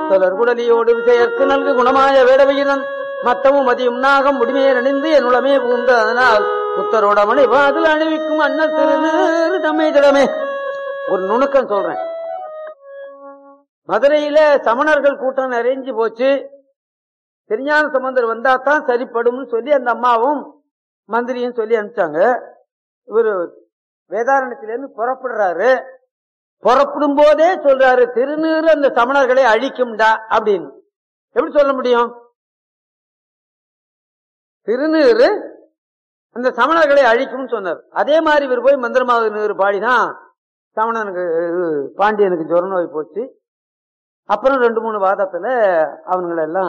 புத்தலர் குடலியோடு விசையற்கு நல்கு குணமாய வேடவையினன் மத்தமும் மதியும் நாகம் முடிமையை அணிந்து என் உளமே பூந்து அதனால் புத்தரோடமனை வாதில் அணிவிக்கும் அண்ணன் திரு தம்மை திடமே ஒரு நுணுக்கம் சொல்றேன் மதுரையில சமணர்கள் கூட்டம் நிறைஞ்சு போச்சு திருஞான சம்பந்தர் வந்தா தான் சரிப்படும்னு சொல்லி அந்த அம்மாவும் மந்திரியும் சொல்லி அனுப்பிச்சாங்க இவரு வேதாரணத்திலிருந்து புறப்படுறாரு புறப்படும் போதே சொல்றாரு திருநீறு அந்த சமணர்களை அழிக்கும்டா அப்படின்னு எப்படி சொல்ல முடியும் திருநீறு அந்த சமணர்களை அழிக்கும்னு சொன்னார் அதே மாதிரி இவர் போய் மந்திரமாவது நீர் பாடிதான் சமணனுக்கு இது, பாண்டியனுக்கு ஜுர நோய் போச்சு அப்புறம் ரெண்டு மூணு வாதத்துல அவங்கள எல்லாம்